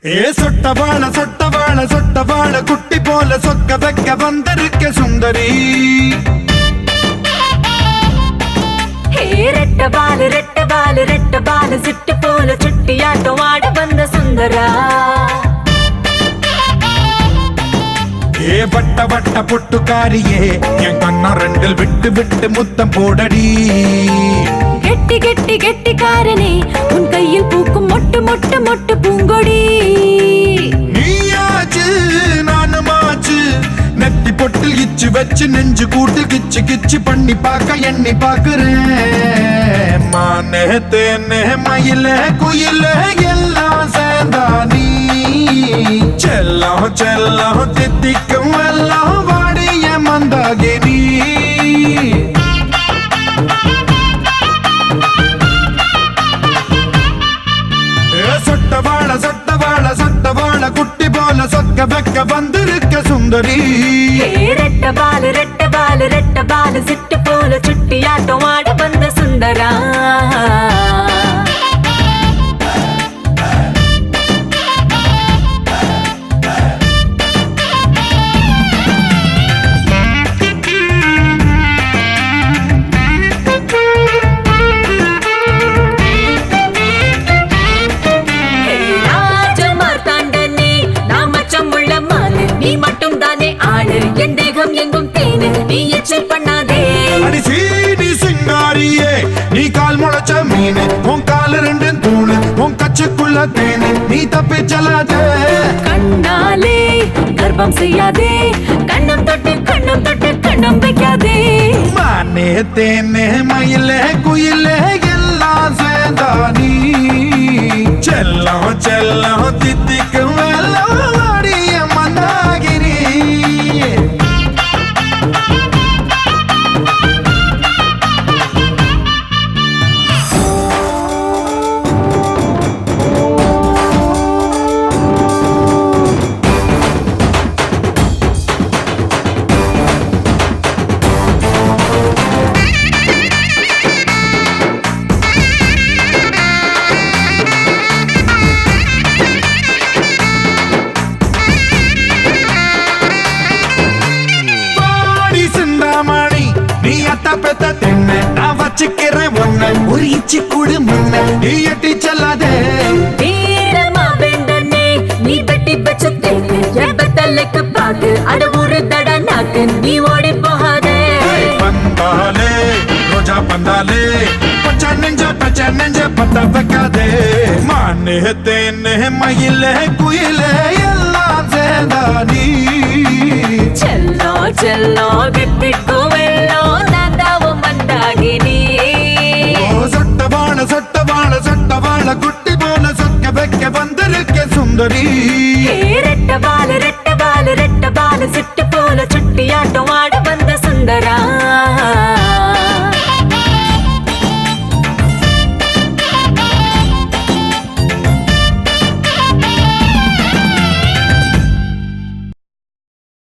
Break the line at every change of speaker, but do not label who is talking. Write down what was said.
ஏ சொட்ட வாழ சொட்ட வாழ சொட்ட வாழ குட்டி போல சொக்க வைக்க வந்திருக்க சுந்தரி
ஹே ரெட்ட பாலு ரெட்ட பாலு ரெட்ட பாலு சிட்டு போல சுட்டியாட்டம் ஆட வந்த சுந்தரா
ஏ வட்ட வட்ட பொட்டுக்காரியே என் கண்ணம் ரெண்டில் விட்டு விட்டு முத்தம் போடடி
கெட்டி கெட்டி கெட்டிக்காரனே உன் கையில் பூக்கும் மொட்டு மொட்டு மொட்டு பூங்கொடி
நீயாச்சு நானுமாச்சு நெத்தி பொட்டில் இச்சு வச்சு நெஞ்சு கூட்டில் கிச்சு கிச்சு பண்ணி பார்க்க எண்ணி பார்க்கிறேன் மானே தேனே மயில குயில எல்லாம் சேர்ந்தா நீ செல்லம் செல்லம் தித்திக்கும் எல்லாம் வாடிய மந்தாகினி ஏ சொட்ட வாழ சொட்ட வாழ சொட்ட வாழ குட்டி போல சொக்க வைக்க வந்திருக்க சுந்தரி
ஹே ரெட்ட பாலு ரெட்ட பாலு ரெட்ட பாலு சிட்டு போல சுட்டியாட்டம் ஆட வந்த சுந்தரா ஹே ராஜமார்த்தாண்டனே, நான் மச்சம் உள்ள மாலு. நீ மட்டும் தானே ஆளு என் தேகம் எங்கும் தேனு நீ எச்சல் பண்ணாதே
அடி சீனி சிங்காரியே நீ கால் முளைச்ச மீன் உன் கால் ரெண்டு தூணு உன் கச்சுக்குள்ள தேனு நீ தப்பி செல்லாதே
கண்ணாலே கர்ப்பம் செய்யாதே கண்ணம் தொட்டு கண்ணம் தொட்டு கண்ணம் வைக்காதே
மானே தேனே மயிலே குயிலே எல்லாம் சேர்ந்தா நீ செல்லம் செல்லம் தித்திக்கும் எல்லாம் வாடிய மந்தாகிரி பாடி சிந்தாமணி நீ அத்த பெத்த தென்ன நான் வச்சுக்கிறேன் ஒன்ன ஒரு இச்சி குடு முன்ன நீ எட்டி செல்லாதே
வீரமா வேண்டனே நீ வெட்டி வச்ச தேக்கு எபத்தல்லைக்கு பாக்கு அட ஒரு தட நாக்கு நீ ஓடி போகாதே
பந்தாலே ரோஜா பந்தாலே பச்சை நெஞ்ச பச்சை நெஞ்ச பத்த வைக்காதே மானே தேனே மயிலே குயிலே எல்லாம் சேர்ந்தா நீ
செல்லோ செல்லோ விப்பிக்கு வெள்ளோ நந்தாவும் மந்தாகினி
ஓ சொட்ட வாழ சொட்ட வாழ சொட்ட வாழ குட்டி போல சொக்க வைக்க வந்திருக்க சுந்தரி
ஹே ரெட்ட பாலு ரெட்ட பாலு ரெட்ட பாலு சிட்டு